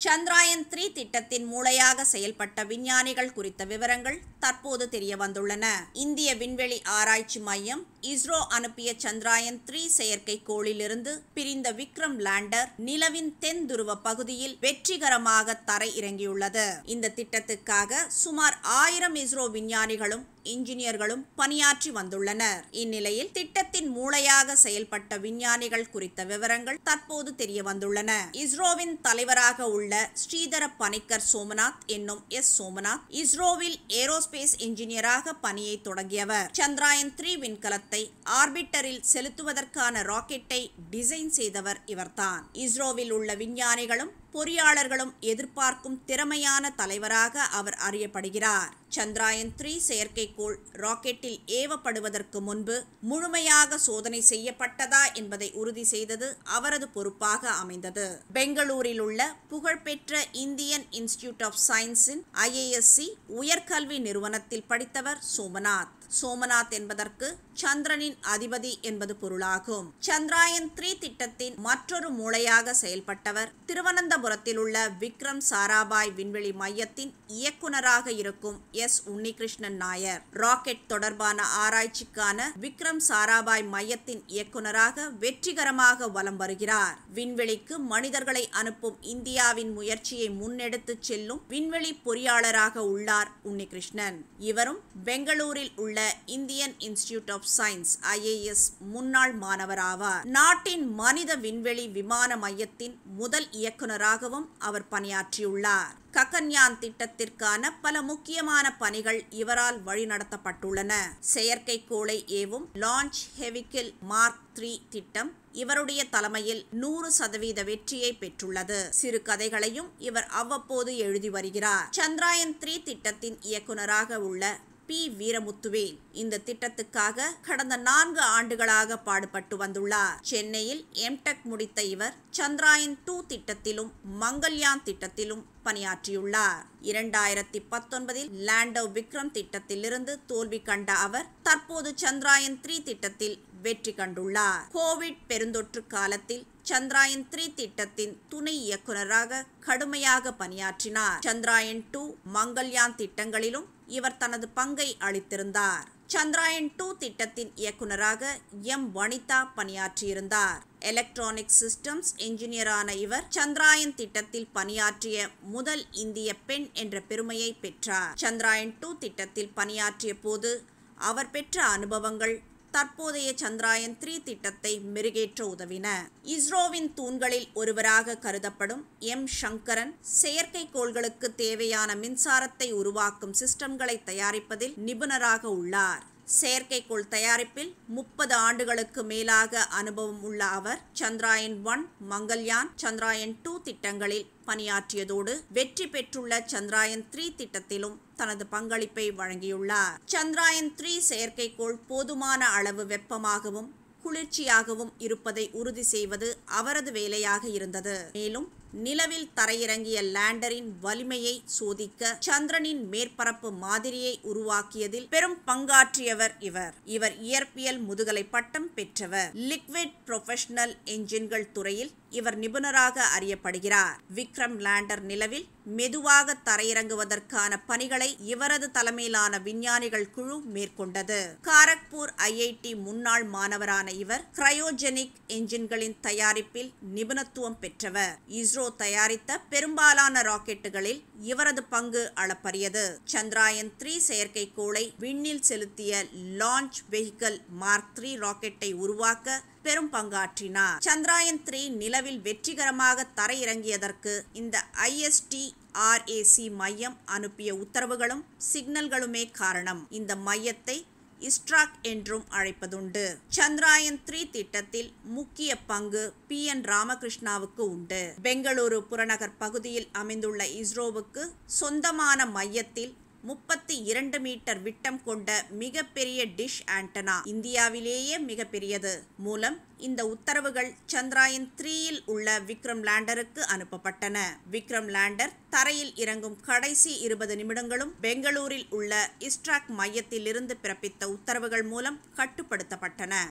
Chandrayaan three திட்டத்தின் மூளையாக செயல்பட்ட விஞ்ஞானிகள் குறித்த விவரங்கள் தற்போது தெரிய வந்துள்ளன இந்திய விண்வெளி ஆராய்ச்சி மையம் இஸ்ரோ அனுப்பிய சந்திராயன் த்ரீ செயற்கைக்கோளிலிருந்து பிரிந்த விக்ரம் லேண்டர் நிலவின் தென் துருவ பகுதியில் வெற்றிகரமாக தரை இறங்கியுள்ளது இந்த திட்டத்துக்காக சுமார் ஆயிரம் இஸ்ரோ விஞ்ஞானிகளும் இன்ஜினியர்களும் பணியாற்றி வந்துள்ளனர் இந்நிலையில் திட்டத்தின் மூளையாக செயல்பட்ட விஞ்ஞானிகள் குறித்த விவரங்கள் தற்போது தெரிய வந்துள்ளன இஸ்ரோவின் தலைவராக உள்ள ஸ்ரீதர பனிக்கர் சோமநாத் என்னும் எஸ் சோமநாத் இஸ்ரோவில் ஏரோஸ்பேஸ் இன்ஜினியராக பணியை தொடங்கியவர் சந்திராயன் த்ரீ விண்கலத்தை ஆர்பிட்டரில் செலுத்துவதற்கான ராக்கெட்டை டிசைன் செய்தவர் இவர்தான் இஸ்ரோவில் உள்ள விஞ்ஞானிகளும் பொறியாளர்களும் எதிர்பார்க்கும் திறமையான தலைவராக அவர் அறியப்படுகிறார் சந்திராயன் த்ரீ செயற்கைக்கோள் ராக்கெட்டில் ஏவப்படுவதற்கு முன்பு முழுமையாக சோதனை செய்யப்பட்டதா என்பதை உறுதி செய்தது அவரது பொறுப்பாக அமைந்தது பெங்களூரில் உள்ள புகழ்பெற்ற இந்தியன் இன்ஸ்டிடியூட் ஆஃப் சயின்ஸின் ஐஏஎஸ்சி உயர்கல்வி நிறுவனத்தில் படித்தவர் சோமநாத் சோமநாத் என்பதற்கு சந்திரனின் அதிபதி என்பது பொருளாகும் சந்திராயன் த்ரீ திட்டத்தின் மற்றொரு மூளையாக செயல்பட்டவர் திருவனந்தபுரத்தில் உள்ள விக்ரம் சாராபாய் விண்வெளி மையத்தின் இயக்குனராக இருக்கும் எஸ் உன்னிகிருஷ்ணன் நாயர் ராக்கெட் தொடர்பான ஆராய்ச்சிக்கான விக்ரம் சாராபாய் மையத்தின் இயக்குனராக வெற்றிகரமாக வலம் வருகிறார் விண்வெளிக்கு மனிதர்களை அனுப்பும் இந்தியாவின் முயற்சியை முன்னெடுத்துச் செல்லும் விண்வெளி பொறியாளராக உள்ளார் உன்னிகிருஷ்ணன் இவரும் பெங்களூரில் உள்ள Indian Institute of Science IAS முன்னாள் மாணவராவார் நாட்டின் மனித விண்வெளி விமான மையத்தின் முதல் இயக்குனராகவும் அவர் பணியாற்றியுள்ளார் ககன்யான் திட்டத்திற்கான பல முக்கியமான பணிகள் இவரால் வழிநடத்தப்பட்டுள்ளன செயற்கைக்கோளை ஏவும் லான்ச் ஹெவிக்கில் மார்க் த்ரீ திட்டம் இவருடைய தலைமையில் நூறு சதவீத வெற்றியை பெற்றுள்ளது சிறு கதைகளையும் இவர் அவ்வப்போது எழுதி வருகிறார் சந்திராயன் த்ரீ திட்டத்தின் இயக்குனராக உள்ள பி வீரமுத்துவேல் இந்த திட்டத்துக்காக கடந்த நான்கு ஆண்டுகளாக பாடுபட்டு வந்துள்ளார் சென்னையில் எம்டெக் முடித்த இவர் சந்திராயன் டூ திட்டத்திலும் மங்கள்யான் திட்டத்திலும் பணியாற்றியுள்ளார் இரண்டாயிரத்தி பத்தொன்பதில் லேண்டோ விக்ரம் திட்டத்திலிருந்து தோல்வி கண்ட அவர் தற்போது சந்திராயன் த்ரீ திட்டத்தில் வெற்றி கண்டுள்ளார் கோவிட் பெருந்தொற்று காலத்தில் சந்திராயன் த்ரீ திட்டத்தின் துணை இயக்குநராக கடுமையாக பணியாற்றினார் சந்திராயன் டூ மங்கள்யான் திட்டங்களிலும் இவர் தனது பங்கை அளித்திருந்தார் சந்திராயன் டூ திட்டத்தின் இயக்குனராக எம் வனிதா பணியாற்றியிருந்தார் எலக்ட்ரானிக் சிஸ்டம்ஸ் என்ஜினியரான இவர் சந்திராயன் திட்டத்தில் பணியாற்றிய முதல் இந்திய பெண் என்ற பெருமையை பெற்றார் சந்திராயன் டூ திட்டத்தில் பணியாற்றிய போது அவர் பெற்ற அனுபவங்கள் தற்போதைய சந்திராயன் த்ரீ திட்டத்தை மெருகேற்ற உதவின இஸ்ரோவின் தூண்களில் ஒருவராக கருதப்படும் எம் சங்கரன் செயற்கைக்கோள்களுக்கு தேவையான மின்சாரத்தை உருவாக்கும் சிஸ்டம்களை தயாரிப்பதில் நிபுணராக உள்ளார் செயற்கைக்கோள் தயாரிப்பில் முப்பது ஆண்டுகளுக்கு மேலாக அனுபவம் உள்ள அவர் சந்திராயன் ஒன் மங்கள்யான் சந்திராயன் டூ திட்டங்களில் பணியாற்றியதோடு வெற்றி பெற்றுள்ள சந்திராயன் த்ரீ திட்டத்திலும் தனது பங்களிப்பை வழங்கியுள்ளார் சந்திராயன் த்ரீ செயற்கைக்கோள் போதுமான அளவு வெப்பமாகவும் குளிர்ச்சியாகவும் இருப்பதை உறுதி செய்வது அவரது வேலையாக இருந்தது மேலும் நிலவில் தரையிறங்கிய லேண்டரின் வலிமையை சோதிக்க சந்திரனின் மேற்பரப்பு மாதிரியை உருவாக்கியதில் பெரும் பங்காற்றியவர் இவர் இவர் இயற்பியல் முதுகலை பட்டம் பெற்றவர் லிக்விட் ப்ரொஃபஷனல் என்ஜின்கள் துறையில் இவர் நிபுணராக அறியப்படுகிறார் விக்ரம் லேண்டர் நிலவில் மெதுவாக தரையிறங்குவதற்கான பணிகளை இவரது தலைமையிலான விஞ்ஞானிகள் குழு மேற்கொண்டது காரக்பூர் ஐஐடி முன்னாள் மாணவரான இவர் கிரையோஜெனிக் என்ஜின்களின் தயாரிப்பில் நிபுணத்துவம் பெற்றவர் இஸ்ரோ தயாரித்த பெரும்பாலான ராக்கெட்டுகளில் இவரது பங்கு அளப்பரியது சந்திராயன் த்ரீ செயற்கைக்கோளை விண்ணில் செலுத்திய லான்ச் வெஹிக்கல் மார்க் த்ரீ ராக்கெட்டை உருவாக்க பெரும் பங்காற்றினார் சந்திராயன் த்ரீ நிலவில் வெற்றிகரமாக தரையிறங்கியதற்கு இந்த ஐஎஸ்டி ஆர்ஏசி மையம் அனுப்பிய உத்தரவுகளும் சிக்னல்களுமே காரணம் இந்த மையத்தை இஸ்ட்ராக் என்றும் அழைப்பதுண்டு சந்திராயன் த்ரீ திட்டத்தில் முக்கிய பங்கு பி என் ராமகிருஷ்ணாவுக்கு உண்டு பெங்களூரு புறநகர் பகுதியில் அமைந்துள்ள இஸ்ரோவுக்கு சொந்தமான மையத்தில் முப்பத்தி இரண்டு மீட்டர் விட்டம் கொண்ட மிகப்பெரிய டிஷ் ஆண்டனா இந்தியாவிலேயே மிகப்பெரியது மூலம் இந்த உத்தரவுகள் சந்திராயன் த்ரீயில் உள்ள விக்ரம் லேண்டருக்கு அனுப்பப்பட்டன விக்ரம் லேண்டர் தரையில் இறங்கும் கடைசி இருபது நிமிடங்களும் பெங்களூரில் உள்ள இஸ்ட்ராக் மையத்திலிருந்து பிறப்பித்த உத்தரவுகள் மூலம் கட்டுப்படுத்தப்பட்டன